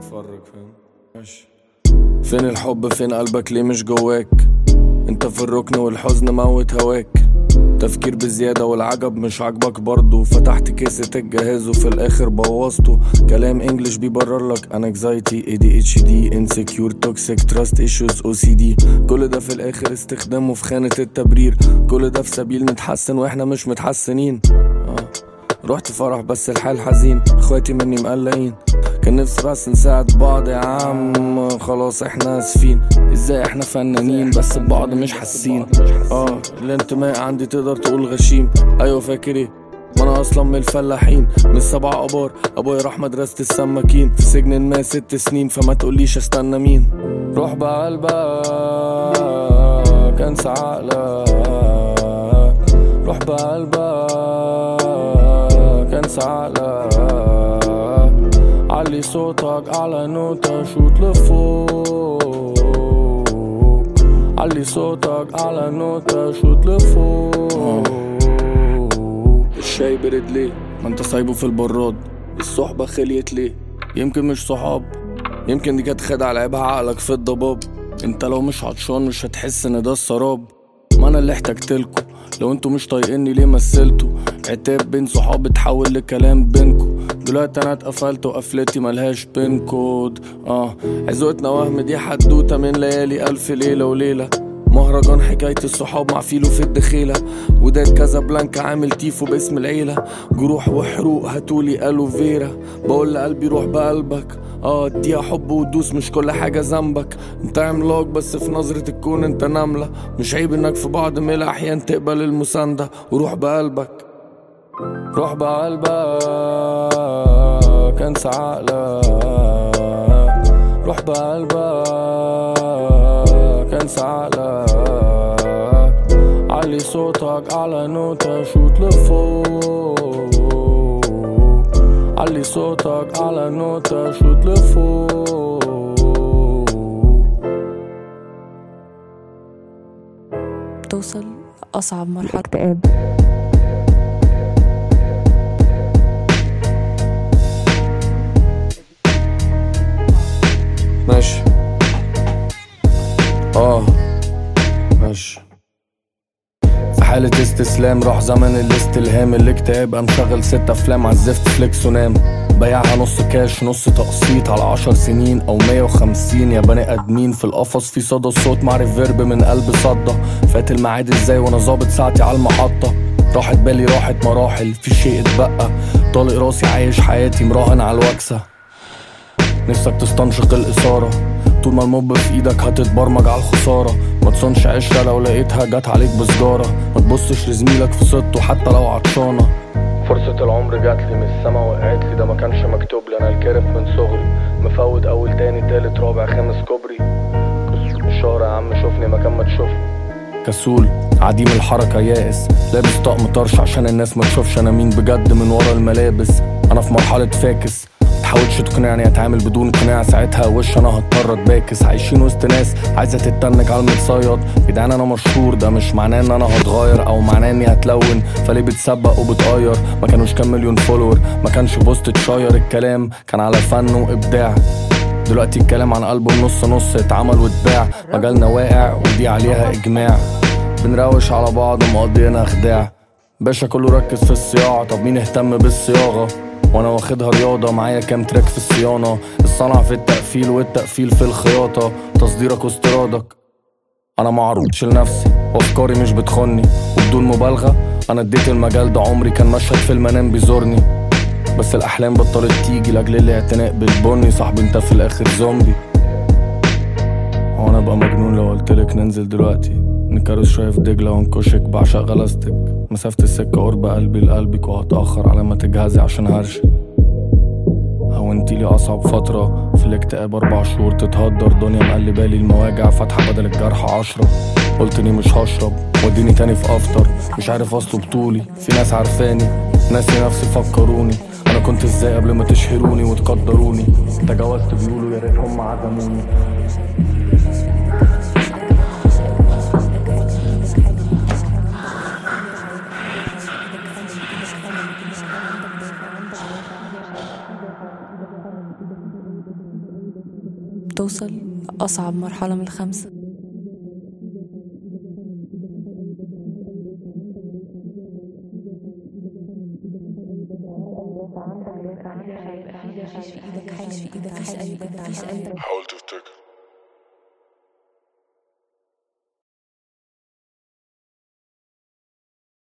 اتفرج فاهم ماشي فين الحب فين قلبك ليه مش جواك انت في الركن والحزن موت هواك تفكير بزيادة والعجب مش عاجبك برضه فتحت كيسة الجهاز وفي الاخر بوظته كلام انجلش بيبرر لك انكزايتي اي دي اتش دي انسكيور توكسيك تراست ايشوز او سي دي كل ده في الاخر استخدامه في خانة التبرير كل ده في سبيل نتحسن واحنا مش متحسنين آه. رحت فرح بس الحال حزين اخواتي مني مقلقين كان نفسي بس نساعد بعض يا عم خلاص احنا اسفين ازاي احنا فنانين بس ببعض مش حاسين اه الانتماء عندي تقدر تقول غشيم ايوه فاكر ايه ما انا اصلا من الفلاحين من سبع ابار ابويا راح مدرسة السماكين في سجن ما ست سنين فما تقوليش استنى مين روح بقلبك انسى عقلك روح بقلبك انسى عقلك علي صوتك على نوتة شوت لفوق علي صوتك على نوتة شوت لفوق الشاي برد ليه ما انت سايبه في البراد الصحبة خليت ليه يمكن مش صحاب يمكن دي كانت خدعة لعبها عقلك في الضباب انت لو مش عطشان مش هتحس ان ده السراب ما انا اللي احتجتلكوا لو انتوا مش طايقيني ليه مثلتوا عتاب بين صحاب اتحول لكلام بينكوا دلوقتي انا اتقفلت وقفلتي ملهاش بين كود اه عزوتنا وهم دي حدوته من ليالي الف ليله وليله مهرجان حكاية الصحاب مع فيلو في الدخيلة وده كازابلانكا عامل تيفو باسم العيلة جروح وحروق هاتولي الوفيرا بقول لقلبي روح بقلبك اه اديها حب ودوس مش كل حاجة ذنبك انت عملاق بس في نظرة الكون انت نملة مش عيب انك في بعض من الاحيان تقبل المساندة وروح بقلبك روح بقلبك انسى عقلك روح بقلبك انسى عقلك علي صوتك على نوتة شوت لفوق علي صوتك على نوتة شوت لفوق توصل أصعب مرحلة اكتئاب ماشي اه ماشي في حالة استسلام راح زمن الاستلهام الاكتئاب قام شغل ست افلام عزفت فليكس ونام بيعها نص كاش نص تقسيط على عشر سنين او مية وخمسين يا بني ادمين في القفص في صدى الصوت مع ريفيرب من قلب صدى فات الميعاد ازاي وانا ظابط ساعتي على المحطة راحت بالي راحت مراحل في شيء اتبقى طالق راسي عايش حياتي مراهن على الوكسة نفسك تستنشق الإثارة طول ما الموب في ايدك هتتبرمج على الخسارة ما تصونش عشرة لو لقيتها جت عليك بسجارة ما تبصش لزميلك في صدته حتى لو عطشانة فرصة العمر جاتلي من السما وقعت لي ده ما كانش مكتوب لي انا الكارف من صغري مفوت اول تاني تالت رابع خامس كوبري الشهر يا عم شوفني مكان ما تشوفني كسول عديم الحركة يائس لابس طقم طرش عشان الناس ما تشوفش انا مين بجد من ورا الملابس انا في مرحلة فاكس تحاولش تقنعني اتعامل بدون اقناع ساعتها وش انا هضطر اتباكس عايشين وسط ناس عايزه تتنك على المتصيد جدعان انا مشهور ده مش معناه ان انا هتغير او معناه اني هتلون فليه بتسبق وبتغير ما كانوش كام مليون فولور ما كانش بوست تشير الكلام كان على فن وابداع دلوقتي الكلام عن ألبوم نص نص اتعمل واتباع مجالنا واقع ودي عليها إجماع بنروش على بعض ومقضينا خداع باشا كله ركز في الصياعة طب مين اهتم بالصياغة وانا واخدها رياضة معايا كام تراك في الصيانة الصنعة في التقفيل والتقفيل في الخياطة تصديرك واستيرادك انا معروضش لنفسي وافكاري مش بتخني وبدون مبالغة انا اديت المجال ده عمري كان مشهد في المنام بيزورني بس الاحلام بطلت تيجي لاجل الاعتناء بالبني صاحبي انت في الاخر زومبي هو انا ابقى مجنون لو قلتلك ننزل دلوقتي نكرس شوية في دجلة ونكشك بعشق غلاستك مسافة السكة قرب قلبي لقلبك وهتأخر على ما تجهزي عشان هرشك هونتيلي أصعب فترة في الاكتئاب أربع شهور تتهدر دنيا مقلبالي المواجع فاتحة بدل الجرح عشرة قلت اني مش هشرب وديني تاني في افطر مش عارف اصله بطولي في ناس عارفاني ناسي نفسي فكروني انا كنت ازاي قبل ما تشهروني وتقدروني تجاوزت بيقولوا يا ريت هم عدموني بتوصل لأصعب مرحلة من الخمسة حاول تفتكر